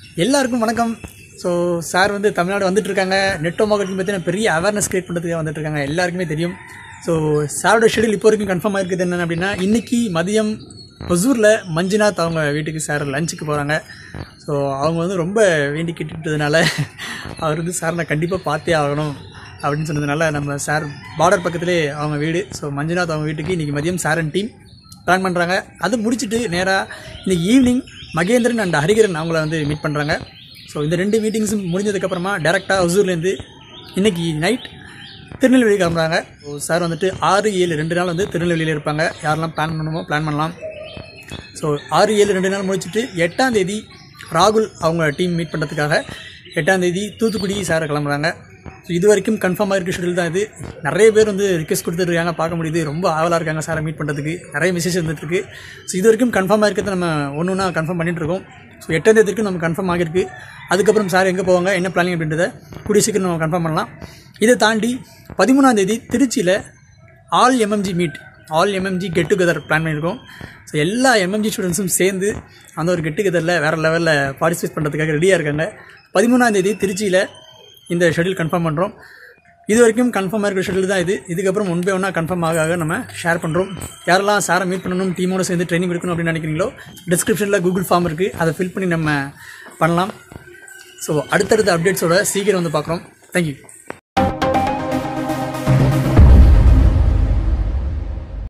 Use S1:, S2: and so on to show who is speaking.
S1: எல்லாருக்கும் வணக்கம் so sir வந்து தமிழ்நாடு வந்துட்டு இருக்காங்க நெட்டோ மார்க்கெட்டிங் பற்றின பெரிய அவேர்னஸ் கிரியேட் பண்ணுறதுக்காக வந்துட்டு இருக்காங்க எல்லாருக்குமே தெரியும் ஸோ சாரோட ஷெடியூல் இப்போ வரைக்கும் கன்ஃபார்ம் ஆயிருக்குது என்னென்ன அப்படின்னா இன்னைக்கு மதியம் ஒசூரில் மஞ்சுநாத் அவங்க வீட்டுக்கு சார் லஞ்சுக்கு போகிறாங்க ஸோ அவங்க வந்து ரொம்ப வேண்டி கேட்டுட்டதுனால அவர் வந்து சார் நான் கண்டிப்பாக பார்த்தே ஆகணும் அப்படின்னு சொன்னதுனால நம்ம சார் பார்டர் பக்கத்திலே அவங்க வீடு ஸோ மஞ்சுநாத் அவங்க வீட்டுக்கு இன்றைக்கி மதியம் சார் அண்ட் டீம் பிளான் பண்ணுறாங்க அது முடிச்சுட்டு நேராக இன்னைக்கு ஈவினிங் மகேந்திரன் அண்ட் ஹரிகரன் அவங்கள வந்து மீட் பண்ணுறாங்க ஸோ இந்த ரெண்டு மீட்டிங்ஸும் முடிஞ்சதுக்கப்புறமா டேரெக்டாக ஒசூர்லேருந்து இன்னைக்கு நைட் திருநெல்வேலி கிளம்புறாங்க ஸோ சார் வந்துட்டு ஆறு ஏழு ரெண்டு நாள் வந்து திருநெல்வேலியில் இருப்பாங்க யாரெல்லாம் பிளான் பண்ணணுமோ பிளான் பண்ணலாம் ஸோ ஆறு ஏழு ரெண்டு நாள் முடிச்சுட்டு எட்டாம் தேதி ராகுல் அவங்க டீம் மீட் பண்ணுறதுக்காக எட்டாம் தேதி தூத்துக்குடி சாரை கிளம்புறாங்க ஸோ இது வரைக்கும் கன்ஃபார்மாக இருக்க ஷெடியூல் தான் இது நிறைய பேர் வந்து ரிக்வஸ்ட் கொடுத்துருக்காங்க பார்க்க முடியுது ரொம்ப ஆவலாக இருக்காங்க சாரை மீட் பண்ணுறதுக்கு நிறைய மெசேஜ் வந்துட்டுருக்கு ஸோ இது வரைக்கும் கன்ஃபார்மாக இருக்கிறத நம்ம ஒன்று ஒன்றா கன்ஃபார்ம் பண்ணிட்டு இருக்கோம் ஸோ எட்டாம் தேதி வரைக்கும் நம்ம கன்ஃபார்ம் ஆகிருக்கு அதுக்கப்புறம் சார் எங்கே போவாங்க என்ன பிளானிங் அப்படின்றத கூடிய சீக்கிரம் நம்ம கன்ஃபார்ம் பண்ணலாம் இதை தாண்டி பதிமூணாம் தேதி திருச்சியில் all MMG meet all MMG get together plan பண்ணியிருக்கோம் ஸோ எல்லா எம்எம்ஜி ஸ்டூடெண்ட்ஸும் சேர்ந்து அந்த ஒரு கெட் டுகெதரில் வேறு லெவலில் பார்ட்டிசிபேட் பண்ணுறதுக்காக ரெடியாக இருக்காங்க பதிமூணாம் தேதி திருச்சியில் இந்த ஷெடியூல் கன்ஃபார்ம் பண்ணுறோம் இது வரைக்கும் கன்ஃபார்மாக இருக்கிற ஷெடியூல் தான் இது இதுக்கப்புறம் ஒன் பை ஒன்றா கன்ஃபார்ம் ஆக ஆக நம்ம ஷேர் பண்ணுறோம் யாரெல்லாம் சாரை மீட் பண்ணணும் டீமோட சேர்ந்து ட்ரைனிங் எடுக்கணும் அப்படின்னு நினைக்கிறீங்களோ டிஸ்கிரிப்ஷனில் கூகுள் ஃபார்ம் இருக்குது அதை ஃபில் பண்ணி நம்ம பண்ணலாம் ஸோ அடுத்தடுத்த அப்டேட்ஸோட சீக்கிரம் வந்து பார்க்குறோம் தேங்க்யூ